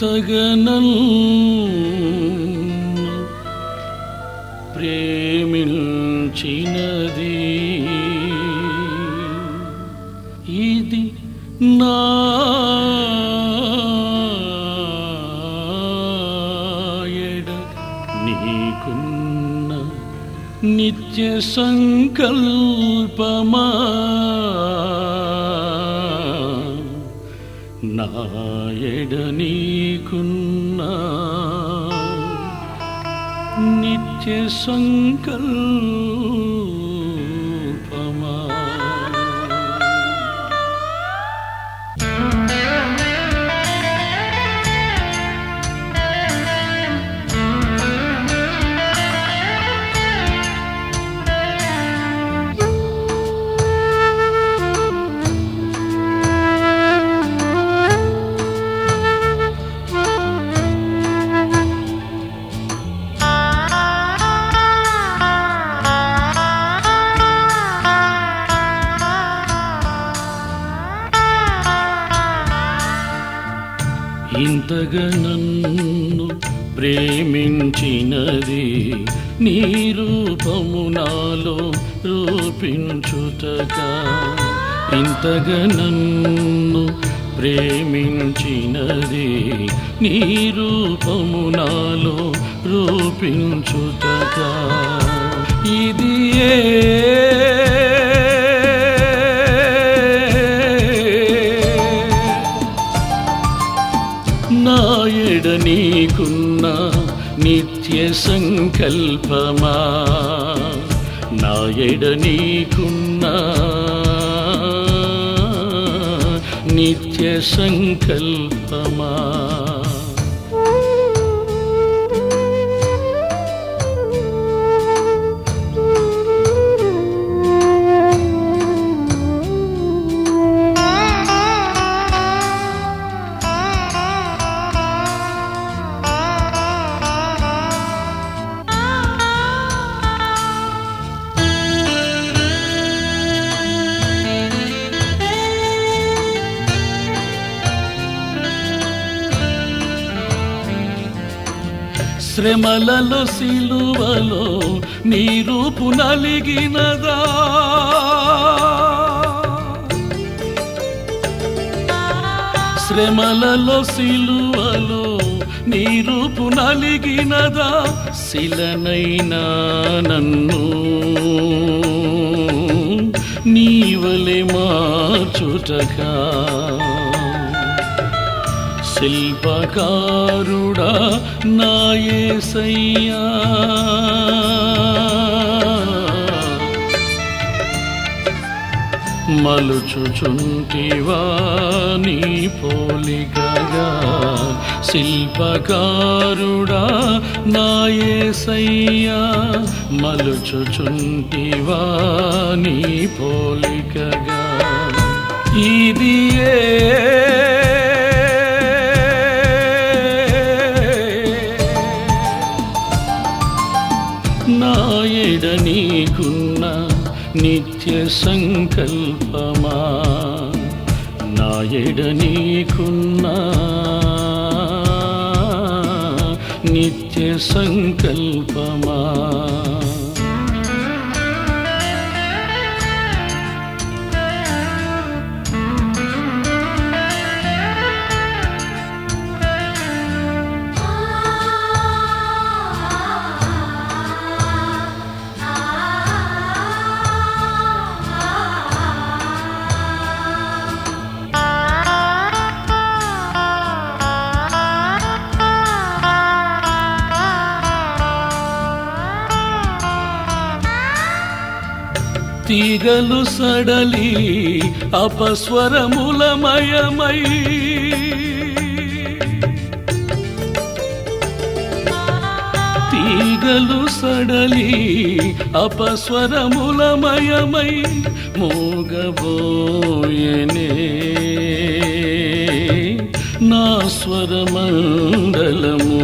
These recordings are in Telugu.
ఇంతగనల్ ప్రేమించినది ఇది నా ఎడ నీకున్న నిత్య సంకల్పమా నా ఎడ నీకున్న నిత్య సంకల్పమా ఇంతగా నన్ను ప్రేమించినది నీ రూపము నాలో రూపించుటగా ఇంతగా నన్ను ప్రేమించినది నీ రూపము నాలో రూపించుటగా ఇది నాయడ నీకున్న నిత్య సంకల్పమా నాయడ నీకున్న నిత్య సంకల్పమా శ్రమలలో సిలువలో నీ రూపు నలిగినదా శ్రమలలో సిలువలో నీ రూపు నలిగినదా శిలనైనా నన్ను నీవలే మార్చుటగా శిల్పకారుడా నాయసయ్యా మలుచుచుంటివా నీ పోలికగా శిల్పకారుడా నాయసయ్యా మలుచుచుంటివా నీ పోలికగా ఇది నాయడ నీకున్న నిత్య సంకల్పమా నాయడ నీకున్న నిత్య సంకల్పమా తీగలు సడలి అపస్వరములమయమై తీగలు సడలి అపస్వరములమయమై మూగబోయనే నా స్వరమండలము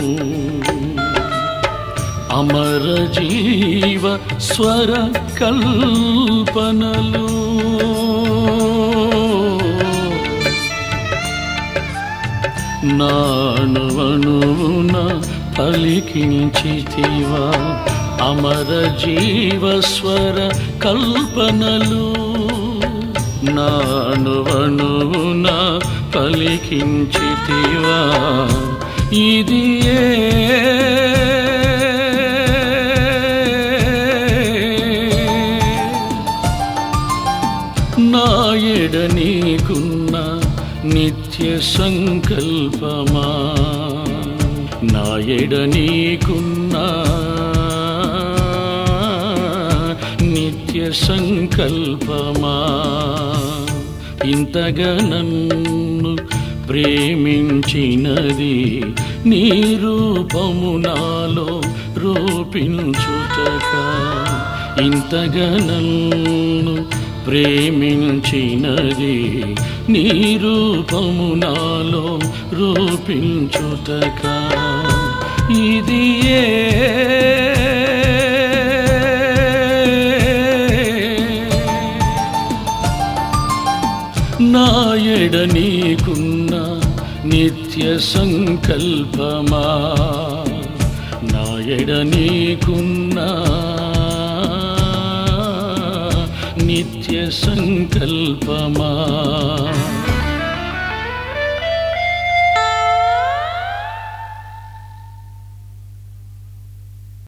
అమర జీవ స్వర కల్పనలు నానువనువున పలికించితివా అమర జీవస్వర కల్పనలు నానువనువున పలికించితివా ఇది నాయడ నీకున్న నిత్య సంకల్పమా నాయడ నీకున్న నిత్య సంకల్పమా ఇంతగా నన్ను ప్రేమించినది నీ రూపము నాలో రూపించుటక ఇంతగా నన్ను ప్రేమించినది నీ రూపము నాలో రూపించుటక ఇది నాయడ నీకున్న నిత్య సంకల్పమా నాయడ నీకున్న నిత్య సంకల్పమా